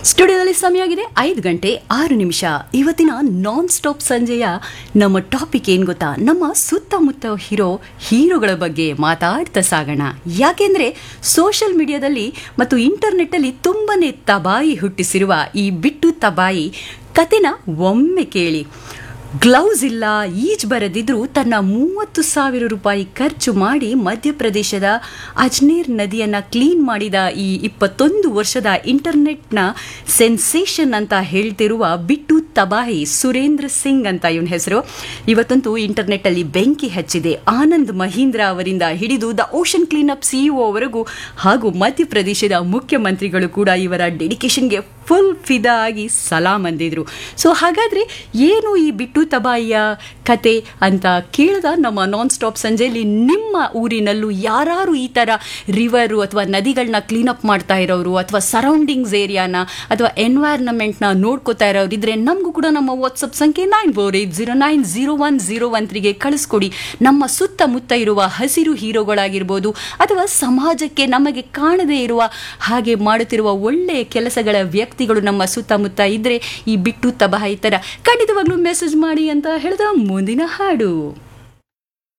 ಸ್ಟುಡಿಯೋದಲ್ಲಿ ಸಮಯ ಆಗಿದೆ ಐದು ಗಂಟೆ ಆರು ನಿಮಿಷ ಇವತ್ತಿನ ನಾನ್ ಸ್ಟಾಪ್ ಸಂಜೆಯ ನಮ್ಮ ಟಾಪಿಕ್ ಏನ್ ಗೊತ್ತಾ ನಮ್ಮ ಸುತ್ತಮುತ್ತ ಇರೋ ಹೀರೋಗಳ ಬಗ್ಗೆ ಮಾತಾಡ್ತಾ ಸಾಗೋಣ ಯಾಕೆಂದ್ರೆ ಸೋಷಿಯಲ್ ಮೀಡಿಯಾದಲ್ಲಿ ಮತ್ತು ಇಂಟರ್ನೆಟ್ಟಲ್ಲಿ ತುಂಬಾನೇ ತಬಾಯಿ ಹುಟ್ಟಿಸಿರುವ ಈ ಬಿಟ್ಟು ತಬಾಯಿ ಕತೆನ ಒಮ್ಮೆ ಕೇಳಿ ಗ್ಲೌಸ್ ಇಲ್ಲ ಈಜ್ ಬರದಿದ್ರೂ ತನ್ನ ಮೂವತ್ತು ಸಾವಿರ ರೂಪಾಯಿ ಖರ್ಚು ಮಾಡಿ ಮಧ್ಯಪ್ರದೇಶದ ಅಜ್ನೇರ್ ನದಿಯನ್ನ ಕ್ಲೀನ್ ಮಾಡಿದ ಈ ಇಪ್ಪತ್ತೊಂದು ವರ್ಷದ ಇಂಟರ್ನೆಟ್ನ ಸೆನ್ಸೇಷನ್ ಅಂತ ಹೇಳ್ತಿರುವ ಬಿಟ್ಟು ತಬಾಹಿ ಸುರೇಂದ್ರ ಸಿಂಗ್ ಅಂತ ಇವನ ಹೆಸರು ಇವತ್ತಂತೂ ಇಂಟರ್ನೆಟ್ ಅಲ್ಲಿ ಬೆಂಕಿ ಹಚ್ಚಿದೆ ಆನಂದ್ ಮಹೀಂದ್ರ ಅವರಿಂದ ಹಿಡಿದು ದ ಓಷನ್ ಕ್ಲೀನಪ್ ಸಿಇಒ ಅವರೆಗೂ ಹಾಗೂ ಮಧ್ಯಪ್ರದೇಶದ ಮುಖ್ಯಮಂತ್ರಿಗಳು ಕೂಡ ಇವರ ಡೆಡಿಕೇಶನ್ಗೆ ಫುಲ್ ಫಿದಾ ಆಗಿ ಸಲಾಂ ಅಂದಿದ್ರು ಸೊ ಹಾಗಾದ್ರೆ ಏನು ಈ ಬಿಟ್ಟು ತಬಾಯಿಯ ಕತೆ ಅಂತ ಕೇಳಿದ ನಮ್ಮ ನಾನ್ ಸ್ಟಾಪ್ ಸಂಜೆಯಲ್ಲಿ ನಿಮ್ಮ ಊರಿನಲ್ಲೂ ಯಾರು ಈ ಥರ ರಿವರು ಅಥವಾ ನದಿಗಳನ್ನ ಕ್ಲೀನಪ್ ಮಾಡ್ತಾ ಇರೋರು ಅಥವಾ ಸರೌಂಡಿಂಗ್ಸ್ ಏರಿಯಾನ ಅಥವಾ ಎನ್ವೈರ್ನಮೆಂಟ್ನ ನೋಡ್ಕೋತಾ ಇರೋರು ಇದ್ರೆ ನಮಗೂ ಕೂಡ ನಮ್ಮ ವಾಟ್ಸಪ್ ಸಂಖ್ಯೆ nine four eight zero nine zero one zero one ತ್ರೀಗೆ ಕಳಿಸ್ಕೊಡಿ ನಮ್ಮ ಸುತ್ತಮುತ್ತ ಇರುವ ಹಸಿರು ಹೀರೋಗಳಾಗಿರ್ಬೋದು ಅಥವಾ ಸಮಾಜಕ್ಕೆ ನಮಗೆ ಕಾಣದೇ ಇರುವ ಹಾಗೆ ಮಾಡುತ್ತಿರುವ ಒಳ್ಳೆಯ ಕೆಲಸಗಳ ವ್ಯಕ್ತಿಗಳು ನಮ್ಮ ಸುತ್ತಮುತ್ತ ಇದ್ರೆ ಈ ಬಿಟ್ಟು ತಬಾಯಿ ಥರ ಖಂಡಿತವಾಗ್ಲೂ ಮೆಸೇಜ್ ಮಾಡಿ ಅಂತ ಹೇಳಿದ ಮುಂದಿನ ಹಾಡು